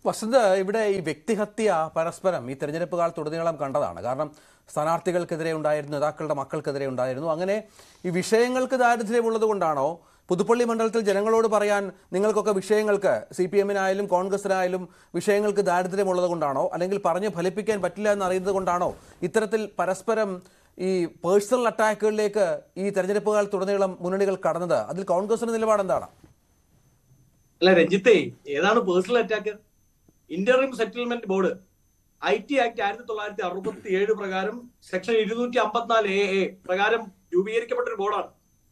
വസന്ത് ഇവിടെ ഈ വ്യക്തിഹത്യ പരസ്പരം ഈ തെരഞ്ഞെടുപ്പ് കാലത്തുടനീളം കണ്ടതാണ് കാരണം സ്ഥാനാർത്ഥികൾക്കെതിരെ ഉണ്ടായിരുന്നു നേതാക്കളുടെ മക്കൾക്കെതിരെ ഉണ്ടായിരുന്നു അങ്ങനെ ഈ വിഷയങ്ങൾക്ക് ദാരിദ്ര്യമുള്ളത് കൊണ്ടാണോ പുതുപ്പള്ളി മണ്ഡലത്തിൽ ജനങ്ങളോട് പറയാൻ നിങ്ങൾക്കൊക്കെ വിഷയങ്ങൾക്ക് സി പി എമ്മിനായാലും കോൺഗ്രസിനായാലും വിഷയങ്ങൾക്ക് ദാരിദ്ര്യമുള്ളത് കൊണ്ടാണോ അല്ലെങ്കിൽ പറഞ്ഞ് ഫലിപ്പിക്കാൻ പറ്റില്ല എന്ന് അറിയുന്നത് കൊണ്ടാണോ ഇത്തരത്തിൽ പരസ്പരം ഈ പേഴ്സണൽ അറ്റാക്കുകളിലേക്ക് ഈ തെരഞ്ഞെടുപ്പ് കാലത്തുടനീളം മുന്നണികൾ കടന്നത് അതിൽ കോൺഗ്രസിന്റെ നിലപാട് എന്താണ് അല്ല രഞ്ജിത്തെ ഏതാണ് personal attack interim settlement board I T act ആയിരത്തി തൊള്ളായിരത്തി അറുപത്തി ഏഴ് പ്രകാരം സെക്ഷൻ ഇരുന്നൂറ്റി അമ്പത്തിനാല് എ എ പ്രകാരം രൂപീകരിക്കപ്പെട്ട ഒരു ബോർഡാണ്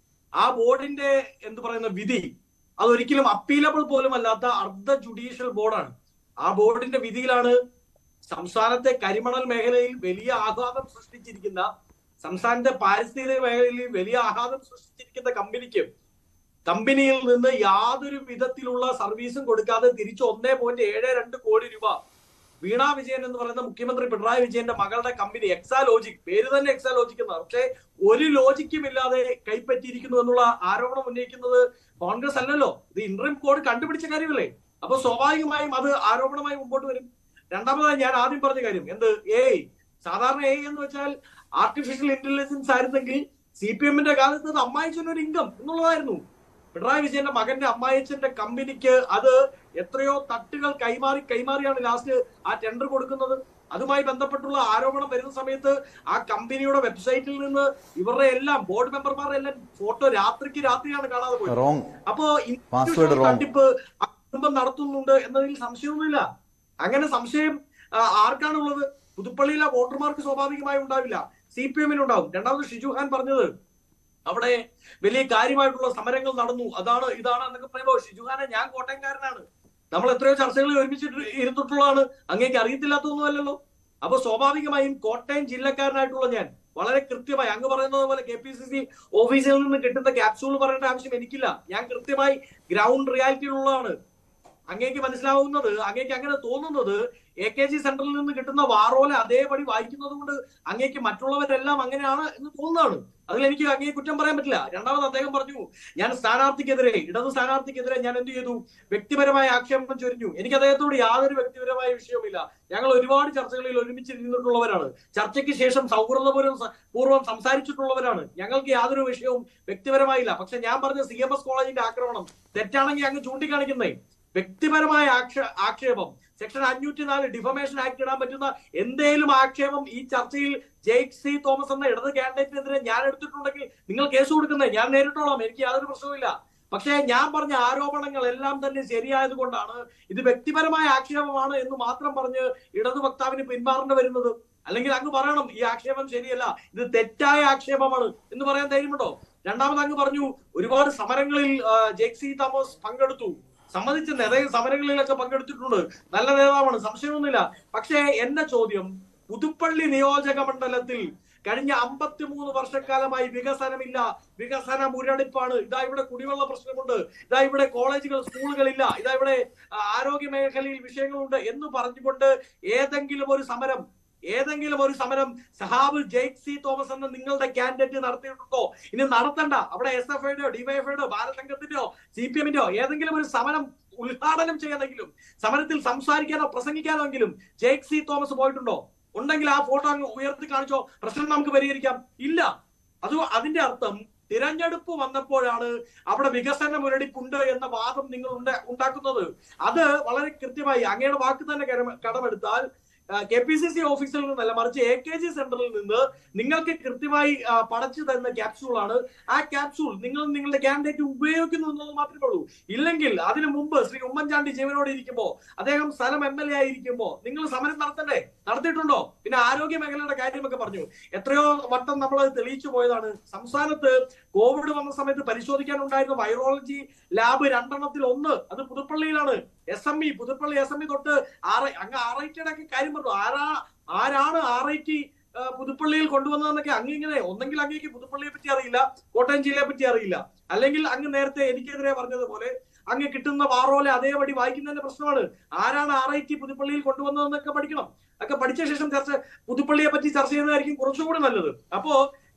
ആ ബോർഡിന്റെ എന്ത് പറയുന്ന വിധി അതൊരിക്കലും അപ്പീലബിൾ പോലും അല്ലാത്ത അർദ്ധ ജുഡീഷ്യൽ ബോർഡാണ് ആ ബോർഡിന്റെ വിധിയിലാണ് സംസ്ഥാനത്തെ കരിമണൽ മേഖലയിൽ വലിയ ആഘാതം സൃഷ്ടിച്ചിരിക്കുന്ന സംസ്ഥാനത്തെ പാരിസ്ഥിതിക മേഖലയിൽ വലിയ ആഘാതം സൃഷ്ടിച്ചിരിക്കുന്ന കമ്പനിക്ക് കമ്പനിയിൽ നിന്ന് യാതൊരു വിധത്തിലുള്ള സർവീസും കൊടുക്കാതെ തിരിച്ച് ഒന്നേ പോയിന്റ് ഏഴ് രണ്ട് കോടി രൂപ വീണ വിജയൻ എന്ന് പറയുന്ന മുഖ്യമന്ത്രി പിണറായി വിജയന്റെ മകളുടെ കമ്പനി എക്സാ ലോജിക് പേര് തന്നെ എക്സാ ലോജിക് എന്നാണ് പക്ഷേ ഒരു ലോജിക്കും ഇല്ലാതെ കൈപ്പറ്റിയിരിക്കുന്നു എന്നുള്ള ആരോപണം ഉന്നയിക്കുന്നത് കോൺഗ്രസ് അല്ലല്ലോ ഇത് ഇന്റർം കോഡ് കണ്ടുപിടിച്ച കാര്യമല്ലേ അപ്പൊ സ്വാഭാവികമായും അത് ആരോപണമായി മുമ്പോട്ട് വരും രണ്ടാമതായി ഞാൻ ആദ്യം പറഞ്ഞ കാര്യം എന്ത് ഏ സാധാരണ എ എന്ന് വെച്ചാൽ ആർട്ടിഫിഷ്യൽ ഇന്റലിജൻസ് ആയിരുന്നെങ്കിൽ സി പി എമ്മിന്റെ കാലത്ത് അത് അമ്മായിച്ചൊരു ഒരു ഇൻകം എന്നുള്ളതായിരുന്നു പിണറായി വിജയന്റെ മകന്റെ അമ്മായിച്ചന്റെ കമ്പനിക്ക് അത് എത്രയോ തട്ടുകൾ കൈമാറി കൈമാറിയാണ് ലാസ്റ്റ് ആ ടെൻഡർ കൊടുക്കുന്നത് അതുമായി ബന്ധപ്പെട്ടുള്ള ആരോപണം വരുന്ന സമയത്ത് ആ കമ്പനിയുടെ വെബ്സൈറ്റിൽ നിന്ന് ഇവരുടെ എല്ലാം ബോർഡ് മെമ്പർമാരുടെ എല്ലാം ഫോട്ടോ രാത്രിക്ക് രാത്രിയാണ് കാണാതെ പോയത് റോങ് അപ്പോ Password institutional wrong. തട്ടിപ്പ് ആ കുടുംബം നടത്തുന്നുണ്ട് എന്നതിൽ സംശയമൊന്നുമില്ല അങ്ങനെ സംശയം ആ, ആർക്കാണുള്ളത് പുതുപ്പള്ളിയിലെ വോട്ടർമാർക്ക് സ്വാഭാവികമായും ഉണ്ടാവില്ല സി പി എമ്മിന് ഉണ്ടാവും രണ്ടാമത് ഷിജു ഖാൻ പറഞ്ഞത് അവിടെ വലിയ കാര്യമായിട്ടുള്ള സമരങ്ങൾ നടന്നു അതാണ് ഇതാണ് എന്നൊക്കെ പറയുമ്പോൾ ഷിജു ഖാനെ ഞാൻ കോട്ടയംകാരനാണ് നമ്മൾ എത്രയോ ചർച്ചകളിൽ ഒരുമിച്ചിട്ട് ഇരുന്നിട്ടുള്ളതാണ് അങ്ങേക്ക് അറിയത്തില്ലാത്തതൊന്നും അല്ലല്ലോ അപ്പൊ സ്വാഭാവികമായും കോട്ടയം ജില്ലക്കാരനായിട്ടുള്ള ഞാൻ വളരെ കൃത്യമായി അങ്ങ് പറയുന്നത് പോലെ കെ പി സി സി ഓഫീസിൽ നിന്ന് കിട്ടുന്ന ക്യാപ്സ്യൂൾ പറയേണ്ട ആവശ്യം എനിക്കില്ല ഞാൻ കൃത്യമായി ഗ്രൗണ്ട് റിയാലിറ്റിയിലുള്ളതാണ് അങ്ങേക്ക് മനസ്സിലാവുന്നത് അങ്ങേക്ക് അങ്ങനെ തോന്നുന്നത് എ കെ ജി സെന്ററിൽ നിന്ന് കിട്ടുന്ന വാറോല അതേപടി വായിക്കുന്നത് കൊണ്ട് അങ്ങേക്ക് മറ്റുള്ളവരെല്ലാം അങ്ങനെയാണ് എന്ന് തോന്നുന്നതാണ് അതിൽ എനിക്ക് അങ്ങേ കുറ്റം പറയാൻ പറ്റില്ല രണ്ടാമത് അദ്ദേഹം പറഞ്ഞു ഞാൻ സ്ഥാനാർത്ഥിക്കെതിരെ ഇടത് സ്ഥാനാർത്ഥിക്കെതിരെ ഞാൻ എന്ത് ചെയ്തു വ്യക്തിപരമായ ആക്ഷേപം ചൊരിഞ്ഞു എനിക്ക് അദ്ദേഹത്തോട് യാതൊരു വ്യക്തിപരമായ വിഷയവുമില്ല ഞങ്ങൾ ഒരുപാട് ചർച്ചകളിൽ ഒരുമിച്ചിരുന്നിട്ടുള്ളവരാണ് ചർച്ചയ്ക്ക് ശേഷം സൗഹൃദപൂർവ്വം സ- പൂർവ്വം സംസാരിച്ചിട്ടുള്ളവരാണ് ഞങ്ങൾക്ക് യാതൊരു വിഷയവും വ്യക്തിപരമായില്ല പക്ഷെ ഞാൻ പറഞ്ഞ സി എം എസ് കോളേജിന്റെ ആക്രമണം തെറ്റാണെങ്കിൽ അങ്ങ് ചൂണ്ടിക്കാണിക്കുന്നേ വ്യക്തിപരമായ ആക്ഷ ആക്ഷേപം സെക്ഷൻ അഞ്ഞൂറ്റി നാല് ഡിഫമേഷൻ ആക്ട് ഇടാൻ പറ്റുന്ന എന്തേലും ആക്ഷേപം ഈ ചർച്ചയിൽ ജെയ്ക് സി തോമസ് എന്ന ഇടത് കാൻഡിഡേറ്റിനെതിരെ ഞാൻ എടുത്തിട്ടുണ്ടെങ്കിൽ നിങ്ങൾ കേസ് കൊടുക്കുന്നേ ഞാൻ നേരിട്ടോളാം എനിക്ക് യാതൊരു പ്രശ്നവുമില്ല പക്ഷേ ഞാൻ പറഞ്ഞ ആരോപണങ്ങൾ എല്ലാം തന്നെ ശരിയായത് കൊണ്ടാണ് ഇത് വ്യക്തിപരമായ ആക്ഷേപമാണ് എന്ന് മാത്രം പറഞ്ഞ് ഇടതു വക്താവിന് പിന്മാറേണ്ടി വരുന്നത് അല്ലെങ്കിൽ അങ്ങ് പറയണം ഈ ആക്ഷേപം ശരിയല്ല ഇത് തെറ്റായ ആക്ഷേപമാണ് എന്ന് പറയാൻ ധൈര്യമുണ്ടോ രണ്ടാമത് അങ്ങ് പറഞ്ഞു ഒരുപാട് സമരങ്ങളിൽ ആ, ജെയ്ക് സി തോമസ് പങ്കെടുത്തു സമ്മതിച്ച നിറയെ സമരങ്ങളിലൊക്കെ പങ്കെടുത്തിട്ടുണ്ട് നല്ല നേതാവാണ് സംശയമൊന്നുമില്ല പക്ഷേ എന്റെ ചോദ്യം പുതുപ്പള്ളി നിയോജക മണ്ഡലത്തിൽ കഴിഞ്ഞ അമ്പത്തിമൂന്ന് വർഷക്കാലമായി വികസനമില്ല വികസന മുരടിപ്പാണ് ഇതാ ഇവിടെ കുടിവെള്ള പ്രശ്നമുണ്ട് ഇതാ ഇവിടെ കോളേജുകൾ സ്കൂളുകളില്ല ഇതാ ഇവിടെ ആ, ആരോഗ്യ മേഖലയിൽ വിഷയങ്ങളുണ്ട് എന്ന് പറഞ്ഞുകൊണ്ട് ഏതെങ്കിലും ഒരു സമരം ഏതെങ്കിലും ഒരു സമരം സഹാബ് ജെയ്ക് സി തോമസ് എന്ന നിങ്ങളുടെ കാൻഡിഡേറ്റ് നടത്തിയിട്ടുണ്ടോ ഇനി നടത്തണ്ട അവിടെ എസ് എഫ് ഐയുടെയോ ഡിവൈഎഫ്ഐയുടെയോ ബാലസംഘത്തിന്റെയോ സി പി എമ്മിന്റെയോ ഏതെങ്കിലും ഒരു സമരം ഉദ്ഘാടനം ചെയ്യാനെങ്കിലും സമരത്തിൽ സംസാരിക്കാനോ പ്രസംഗിക്കാനോ എങ്കിലും ജെയ്ക് സി തോമസ് പോയിട്ടുണ്ടോ ഉണ്ടെങ്കിൽ ആ ഫോട്ടോ അങ്ങ് ഉയർത്തി കാണിച്ചോ പ്രശ്നം നമുക്ക് പരിഹരിക്കാം ഇല്ല അത് അതിന്റെ അർത്ഥം തിരഞ്ഞെടുപ്പ് വന്നപ്പോഴാണ് അവിടെ വികസന മുരടിപ്പുണ്ട് എന്ന വാദം നിങ്ങൾ ഉണ്ട- ഉണ്ടാക്കുന്നത് അത് വളരെ കൃത്യമായി അങ്ങയുടെ വാക്ക് തന്നെ കടമ- കടമെടുത്താൽ കെ പി സി സി ഓഫീസിൽ നിന്നല്ല മറിച്ച് എ കെ ജി സെന്ററിൽ നിന്ന് നിങ്ങൾക്ക് കൃത്യമായി ആ, പടച്ചു തരുന്ന ക്യാപ്സ്യൂൾ ആണ് ആ ക്യാപ്സ്യൂൾ നിങ്ങൾ നിങ്ങളുടെ കാൻഡിഡേറ്റ് ഉപയോഗിക്കുന്നു എന്നുള്ളത് മാത്രമേ ഉള്ളൂ ഇല്ലെങ്കിൽ അതിനു മുമ്പ് ശ്രീ ഉമ്മൻചാണ്ടി ജീവനോടെ ഇരിക്കുമ്പോ അദ്ദേഹം സ്ഥലം എം എൽ എ ആയിരിക്കുമ്പോ നിങ്ങൾ സമരം നടത്തണ്ടേ നടത്തിയിട്ടുണ്ടോ പിന്നെ ആരോഗ്യ മേഖലയുടെ കാര്യമൊക്കെ പറഞ്ഞു എത്രയോ വട്ടം നമ്മൾ അത് തെളിയിച്ചു പോയതാണ് സംസ്ഥാനത്ത് കോവിഡ് വന്ന സമയത്ത് പരിശോധിക്കാനുണ്ടായിരുന്ന വൈറോളജി ലാബ് രണ്ടെണ്ണത്തിൽ ഒന്ന് അത് പുതുപ്പള്ളിയിലാണ് S M E Puthuppally S M E തൊട്ട് ആർ അങ്ങ് ആർ ഐ ടിയുടെ ഒക്കെ കാര്യം പറഞ്ഞു ആരാ ആരാണ് ആർ ഐ ടി പുതുപ്പള്ളിയിൽ കൊണ്ടുവന്നതെന്നൊക്കെ അങ്ങ് ഇങ്ങനെ ഒന്നെങ്കിൽ അങ്ങേക്ക് പുതുപ്പള്ളിയെ പറ്റി അറിയില്ല കോട്ടയം ജില്ലയെ പറ്റി അറിയില്ല അല്ലെങ്കിൽ അങ്ങ് നേരത്തെ എനിക്കെതിരെ പറഞ്ഞതുപോലെ അങ്ങ് കിട്ടുന്ന വാറോല അതേപടി വായിക്കുന്നതിന്റെ പ്രശ്നമാണ് ആരാണ് ആർ ഐ ടി പുതുപ്പള്ളിയിൽ കൊണ്ടുവന്നതെന്നൊക്കെ പഠിക്കണം ഒക്കെ പഠിച്ച ശേഷം ചർച്ച പുതുപ്പള്ളിയെ പറ്റി ചർച്ച ചെയ്യുന്നതായിരിക്കും കുറച്ചുകൂടി നല്ലത് അപ്പോ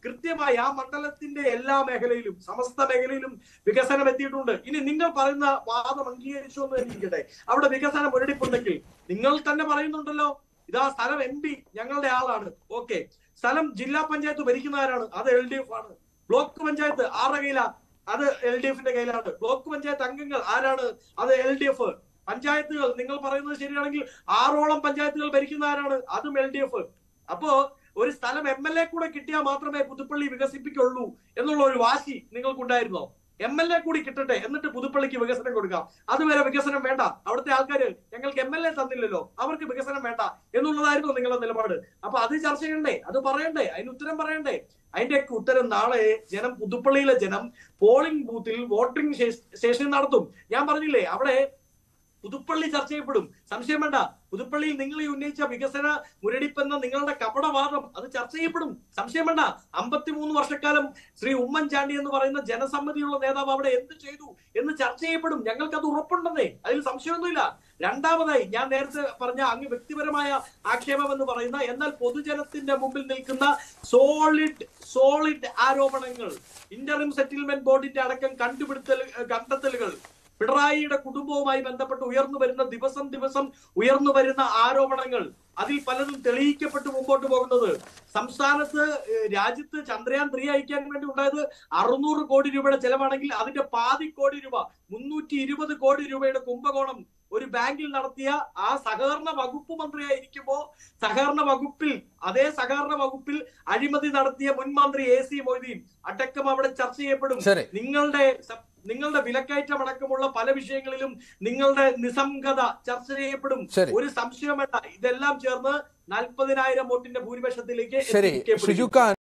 കൃത്യമായി ആ മണ്ഡലത്തിന്റെ എല്ലാ മേഖലയിലും സമസ്ത മേഖലയിലും വികസനം എത്തിയിട്ടുണ്ട് ഇനി നിങ്ങൾ പറയുന്ന വാദം അംഗീകരിച്ചു എന്ന് ഇരിക്കട്ടെ അവിടെ വികസനം മുരടിപ്പുണ്ടെങ്കിൽ നിങ്ങൾ തന്നെ പറയുന്നുണ്ടല്ലോ ഇതാ സ്ഥലം എം പി ഞങ്ങളുടെ ആളാണ് ഓക്കെ സ്ഥലം ജില്ലാ പഞ്ചായത്ത് ഭരിക്കുന്ന ആരാണ് അത് എൽ ഡി എഫ് ആണ് ബ്ലോക്ക് പഞ്ചായത്ത് ആരുടെ കയ്യിലാ അത് എൽ ഡി എഫിന്റെ കയ്യിലാണ് ബ്ലോക്ക് പഞ്ചായത്ത് അംഗങ്ങൾ ആരാണ് അത് എൽ ഡി എഫ് പഞ്ചായത്തുകൾ നിങ്ങൾ പറയുന്നത് ശരിയാണെങ്കിൽ ആറോളം പഞ്ചായത്തുകൾ ഭരിക്കുന്ന ആരാണ് അതും എൽ ഡി എഫ് അപ്പോ ഒരു സ്ഥലം എം എൽ എ കൂടെ കിട്ടിയാൽ മാത്രമേ പുതുപ്പള്ളി വികസിപ്പിക്കുള്ളൂ എന്നുള്ള ഒരു വാശി നിങ്ങൾക്കുണ്ടായിരുന്നോ എം എൽ എ കൂടി കിട്ടട്ടെ എന്നിട്ട് പുതുപ്പള്ളിക്ക് വികസനം കൊടുക്കാം അതുവരെ വികസനം വേണ്ട അവിടുത്തെ ആൾക്കാര് ഞങ്ങൾക്ക് എം എൽ എ തന്നില്ലല്ലോ അവർക്ക് വികസനം വേണ്ട എന്നുള്ളതായിരുന്നു നിങ്ങളുടെ നിലപാട് അപ്പൊ അത് ചർച്ച ചെയ്യണ്ടേ അത് പറയണ്ടേ അതിന് ഉത്തരം പറയണ്ടേ അതിന്റെയൊക്കെ ഉത്തരം നാളെ ജനം പുതുപ്പള്ളിയിലെ ജനം പോളിംഗ് ബൂത്തിൽ വോട്ടിംഗ് സ്റ്റേഷൻ നടത്തും ഞാൻ പറഞ്ഞില്ലേ അവിടെ പുതുപ്പള്ളി ചർച്ച ചെയ്യപ്പെടും സംശയം വേണ്ട പുതുപ്പള്ളിയിൽ നിങ്ങൾ ഈ ഉന്നയിച്ച വികസന മുരടിപ്പെന്ന നിങ്ങളുടെ കപടവാദം അത് ചർച്ച ചെയ്യപ്പെടും സംശയം വേണ്ട അമ്പത്തിമൂന്ന് വർഷക്കാലം ശ്രീ ഉമ്മൻചാണ്ടി എന്ന് പറയുന്ന ജനസമ്മതിയുള്ള നേതാവ് അവിടെ എന്ത് ചെയ്തു എന്ന് ചർച്ച ചെയ്യപ്പെടും ഞങ്ങൾക്ക് അത് ഉറപ്പുണ്ടെന്നേ അതിൽ സംശയമൊന്നുമില്ല രണ്ടാമതായി ഞാൻ നേരത്തെ പറഞ്ഞ അങ്ങ് വ്യക്തിപരമായ ആക്ഷേപം എന്ന് പറയുന്ന എന്നാൽ പൊതുജനത്തിന്റെ മുമ്പിൽ നിൽക്കുന്ന സോളിഡ് സോളിഡ് ആരോപണങ്ങൾ ഇന്ററിം സെറ്റിൽമെന്റ് ബോർഡിന്റെ അടക്കം കണ്ടുപിടുത്തൽ കണ്ടെത്തലുകൾ പിണറായിയുടെ കുടുംബവുമായി ബന്ധപ്പെട്ട് ഉയർന്നു വരുന്ന ദിവസം ദിവസം ഉയർന്നു വരുന്ന ആരോപണങ്ങൾ അതിൽ പലതും തെളിയിക്കപ്പെട്ട് മുമ്പോട്ട് പോകുന്നത് സംസ്ഥാനത്ത് ഏഹ്, രാജ്യത്ത് ചന്ദ്രയാൻ ത്രീ അയക്കാൻ വേണ്ടി ഉണ്ടായത് അറുന്നൂറ് കോടി രൂപയുടെ ചെലവാണെങ്കിൽ അതിന്റെ പാതി കോടി രൂപ മുന്നൂറ്റി ഇരുപത് കോടി രൂപയുടെ കുംഭകോണം ഒരു ബാങ്കിൽ നടത്തിയ ആ സഹകരണ വകുപ്പ് മന്ത്രിയായിരിക്കുമ്പോ സഹകരണ വകുപ്പിൽ അതേ സഹകരണ വകുപ്പിൽ അഴിമതി നടത്തിയ മുൻ മന്ത്രി എ സി മൊയ്തീൻ അടക്കം അവിടെ ചർച്ച ചെയ്യപ്പെടും ശരി നിങ്ങളുടെ സ- നിങ്ങളുടെ വിലക്കയറ്റം അടക്കമുള്ള പല വിഷയങ്ങളിലും നിങ്ങളുടെ നിസ്സംഗത ചർച്ച ചെയ്യപ്പെടും ശരി. ഒരു സംശയം വേണ്ട ഇതെല്ലാം ചേർന്ന് നാൽപ്പതിനായിരം വോട്ടിന്റെ ഭൂരിപക്ഷത്തിലേക്ക് ശരി എത്തിക്കപ്പെടും. ഷിജു ഖാൻ